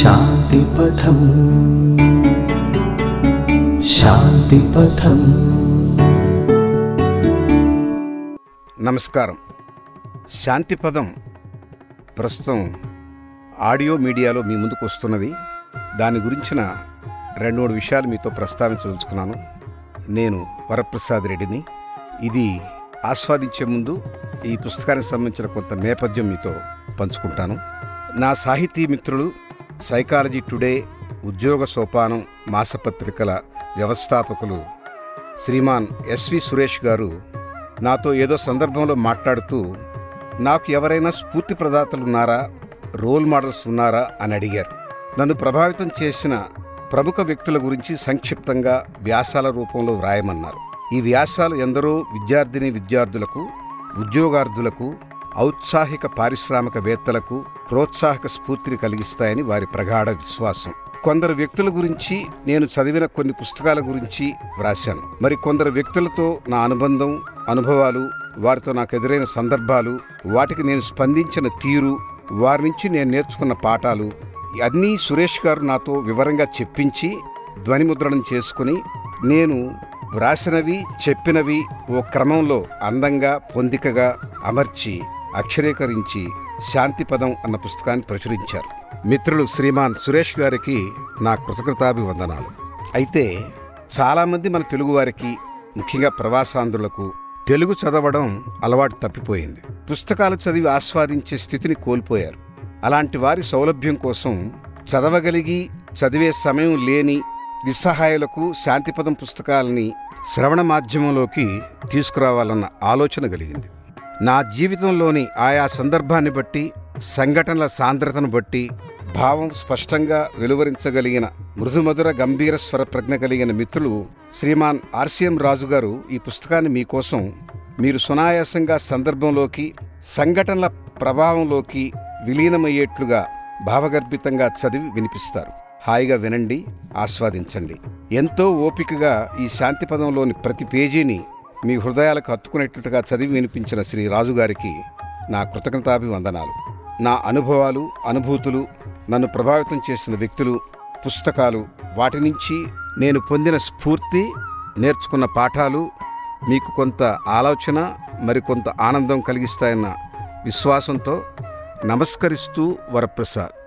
శాంతిపథం శాంతిపథం నమస్కారం శాంతిపదం ప్రస్తుతం ఆడియో మీడియాలో మీ ముందుకు వస్తున్నది దాని గురించిన రెండు మూడు విషయాలు మీతో ప్రస్తావించదలుచుకున్నాను నేను వరప్రసాద్ రెడ్డిని ఇది ఆస్వాదించే ముందు ఈ పుస్తకానికి సంబంధించిన కొంత నేపథ్యం మీతో పంచుకుంటాను నా సాహితీ మిత్రులు సైకాలజీ టుడే ఉద్యోగ సోపానం మాసపత్రికల వ్యవస్థాపకులు శ్రీమాన్ ఎస్వి సురేష్ గారు నాతో ఏదో సందర్భంలో మాట్లాడుతూ నాకు ఎవరైనా స్ఫూర్తి ప్రదాతలు ఉన్నారా రోల్ మోడల్స్ ఉన్నారా అని అడిగారు నన్ను ప్రభావితం చేసిన ప్రముఖ వ్యక్తుల గురించి సంక్షిప్తంగా వ్యాసాల రూపంలో వ్రాయమన్నారు ఈ వ్యాసాలు ఎందరో విద్యార్థిని విద్యార్థులకు ఉద్యోగార్థులకు ఔత్సాహిక పారిశ్రామికవేత్తలకు ప్రోత్సాహక స్ఫూర్తిని కలిగిస్తాయని వారి ప్రగాఢ విశ్వాసం కొందరు వ్యక్తుల గురించి నేను చదివిన కొన్ని పుస్తకాల గురించి వ్రాశాను మరి కొందరు వ్యక్తులతో నా అనుబంధం అనుభవాలు వారితో నాకు ఎదురైన సందర్భాలు వాటికి నేను స్పందించిన తీరు వారి నుంచి నేను నేర్చుకున్న పాఠాలు అన్నీ సురేష్ గారు నాతో వివరంగా చెప్పించి ధ్వనిముద్రణం చేసుకుని నేను వ్రాసినవి చెప్పినవి ఓ క్రమంలో అందంగా పొందికగా అమర్చి అక్షరీకరించి శాంతిపదం అన్న పుస్తకాన్ని ప్రచురించారు మిత్రులు శ్రీమాన్ సురేష్ గారికి నా కృతజ్ఞతాభివందనాలు అయితే చాలామంది మన తెలుగువారికి ముఖ్యంగా ప్రవాసాంధ్రులకు తెలుగు చదవడం అలవాటు తప్పిపోయింది పుస్తకాలు చదివి ఆస్వాదించే స్థితిని కోల్పోయారు అలాంటి వారి సౌలభ్యం కోసం చదవగలిగి చదివే సమయం లేని నిస్సహాయులకు శాంతిపదం పుస్తకాలని శ్రవణ మాధ్యమంలోకి తీసుకురావాలన్న ఆలోచన కలిగింది నా జీవితంలోని ఆయా సందర్భాన్ని బట్టి సంఘటనల సాంద్రతను బట్టి భావం స్పష్టంగా వెలువరించగలిగిన మృదుమధుర గంభీర స్వర ప్రజ్ఞ కలిగిన మిత్రులు శ్రీమాన్ ఆర్సిఎం రాజు గారు ఈ పుస్తకాన్ని మీకోసం మీరు సునాయాసంగా సందర్భంలోకి సంఘటనల ప్రభావంలోకి విలీనమయ్యేట్లుగా భావగర్భితంగా చదివి వినిపిస్తారు హాయిగా వినండి ఆస్వాదించండి ఎంతో ఓపికగా ఈ శాంతి పదంలోని ప్రతి పేజీని మీ హృదయాలకు హత్తుకునేటట్టుగా చదివి వినిపించిన శ్రీ రాజుగారికి నా కృతజ్ఞతాభివందనాలు నా అనుభవాలు అనుభూతులు నన్ను ప్రభావితం చేసిన వ్యక్తులు పుస్తకాలు వాటి నుంచి నేను పొందిన స్ఫూర్తి నేర్చుకున్న పాఠాలు మీకు కొంత ఆలోచన మరికొంత ఆనందం కలిగిస్తాయన్న విశ్వాసంతో నమస్కరిస్తూ వరప్రసాద్